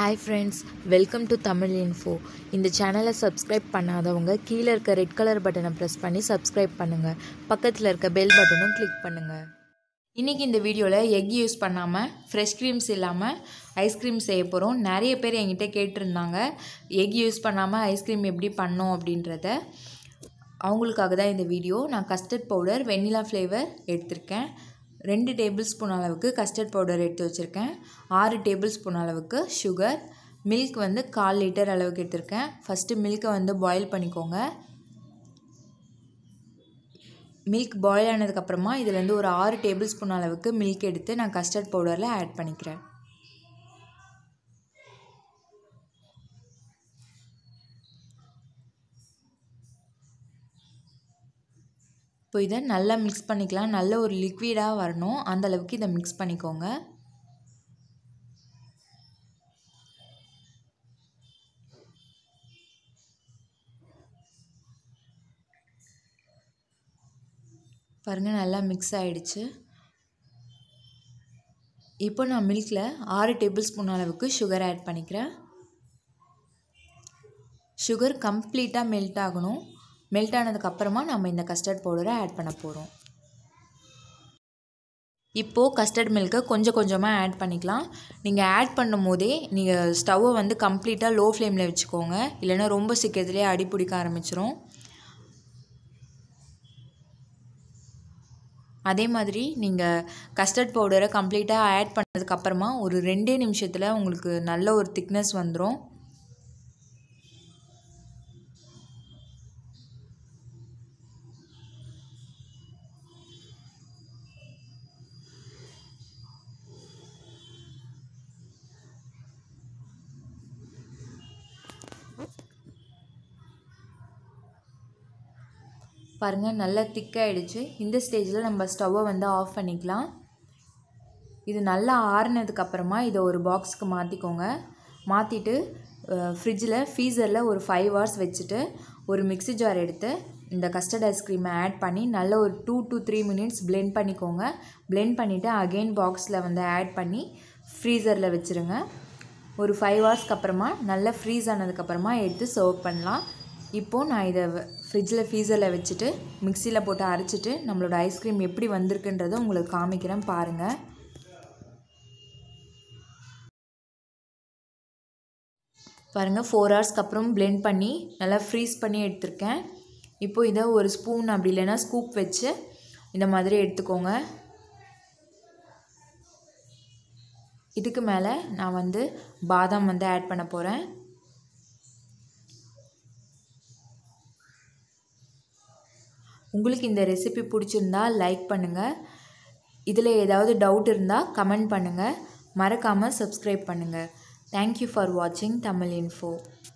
hi friends welcome to Tamil info இந்த சேனலை subscribe பண்ணாதவங்க கீழே இருக்க ரெட் கலர் பட்டனை ப்ரெஸ் பண்ணி சப்ஸ்கிரைப் பண்ணுங்கள் பக்கத்தில் இருக்க பெல் பட்டனும் கிளிக் பண்ணுங்கள் இன்றைக்கி இந்த வீடியோவில் எக் யூஸ் பண்ணாமல் ஃப்ரெஷ் க்ரீம்ஸ் இல்லாமல் ஐஸ்கிரீம் செய்ய போகிறோம் நிறைய பேர் என்கிட்ட கேட்டிருந்தாங்க எக் யூஸ் பண்ணாமல் ஐஸ்கிரீம் எப்படி பண்ணோம் அப்படின்றத அவங்களுக்காக தான் இந்த வீடியோ நான் கஸ்டர்ட் பவுடர் வெண்ணிலா ஃப்ளேவர் எடுத்திருக்கேன் ரெண்டு டேபிள் ஸ்பூன் அளவுக்கு கஸ்டர்ட் பவுடர் எடுத்து வச்சுருக்கேன் ஆறு டேபிள் ஸ்பூன் அளவுக்கு சுகர் மில்க் வந்து கால் லிட்டர் அளவுக்கு எடுத்திருக்கேன் ஃபஸ்ட்டு மில்க்கை வந்து பாயில் பண்ணிக்கோங்க மில்க் பாயில் ஆனதுக்கப்புறமா இதுலேருந்து ஒரு ஆறு டேபிள் ஸ்பூன் அளவுக்கு மில்க் எடுத்து நான் கஸ்டர்ட் பவுடரில் ஆட் பண்ணிக்கிறேன் இப்போ இதை நல்லா மிக்ஸ் பண்ணிக்கலாம் நல்ல ஒரு லிக்விடாக வரணும் அந்த அளவுக்கு இதை மிக்ஸ் பண்ணிக்கோங்க பாருங்கள் நல்லா மிக்ஸ் ஆகிடுச்சு இப்போ நான் மில்கில் ஆறு டேபிள் ஸ்பூன் அளவுக்கு சுகர் ஆட் பண்ணிக்கிறேன் சுகர் கம்ப்ளீட்டாக மெல்ட் ஆகணும் மெல்ட் ஆனதுக்கப்புறமா நம்ம இந்த கஸ்டர்ட் பவுடரை ஆட் பண்ண போகிறோம் இப்போது கஸ்டர்ட் மில்கை கொஞ்சம் கொஞ்சமாக ஆட் பண்ணிக்கலாம் நீங்கள் ஆட் பண்ணும் போதே நீங்கள் ஸ்டவ்வை வந்து கம்ப்ளீட்டாக லோ ஃப்ளேமில் வச்சுக்கோங்க இல்லைன்னா ரொம்ப சீக்கிரத்துலேயே அடி பிடிக்க ஆரம்பிச்சிரும் அதே மாதிரி நீங்கள் கஸ்டர்ட் பவுடரை கம்ப்ளீட்டாக ஆட் பண்ணதுக்கப்புறமா ஒரு ரெண்டே நிமிஷத்தில் உங்களுக்கு நல்ல ஒரு திக்னஸ் வந்துடும் பாருங்கள் நல்லா திக்காயிடுச்சு இந்த ஸ்டேஜில் நம்ம ஸ்டவ்வை வந்து ஆஃப் பண்ணிக்கலாம் இது நல்லா ஆறுனதுக்கப்புறமா இதை ஒரு பாக்ஸுக்கு மாற்றிக்கோங்க மாற்றிட்டு ஃப்ரிட்ஜில் ஃப்ரீசரில் ஒரு ஃபைவ் ஹவர்ஸ் வச்சுட்டு ஒரு மிக்ஸி ஜார் எடுத்து இந்த கஸ்டர்ட் ஐஸ்கிரீமை ஆட் பண்ணி நல்ல ஒரு two to three minutes blend பண்ணிக்கோங்க பிளெண்ட் பண்ணிவிட்டு அகெயின் பாக்ஸில் வந்து ஆட் பண்ணி ஃப்ரீசரில் வச்சுருங்க ஒரு ஃபைவ் ஹவர்ஸ்க்கு அப்புறமா நல்லா ஃப்ரீஸ் ஆனதுக்கப்புறமா எடுத்து சர்வ் பண்ணலாம் இப்போது நான் இதை ஃப்ரிட்ஜில் ஃப்ரீசரில் வச்சுட்டு மிக்சியில் போட்டு அரைச்சிட்டு நம்மளோட ஐஸ்கிரீம் எப்படி வந்திருக்குன்றதை உங்களுக்கு காமிக்கிறேன் பாருங்கள் பாருங்கள் ஃபோர் ஹவர்ஸ்க்கு அப்புறம் பிளெண்ட் பண்ணி நல்லா ஃப்ரீஸ் பண்ணி எடுத்திருக்கேன் இப்போது இதை ஒரு ஸ்பூன் அப்படி இல்லைன்னா ஸ்கூப் வச்சு இந்த மாதிரி எடுத்துக்கோங்க இதுக்கு மேலே நான் வந்து பாதாம் வந்து ஆட் பண்ண போகிறேன் உங்களுக்கு இந்த ரெசிபி பிடிச்சிருந்தா லைக் பண்ணுங்கள் இதில் ஏதாவது டவுட் இருந்தால் கமெண்ட் பண்ணுங்கள் மறக்காமல் சப்ஸ்கிரைப் பண்ணுங்கள் தேங்க்யூ ஃபார் வாட்சிங் தமிழ் இன்ஃபோ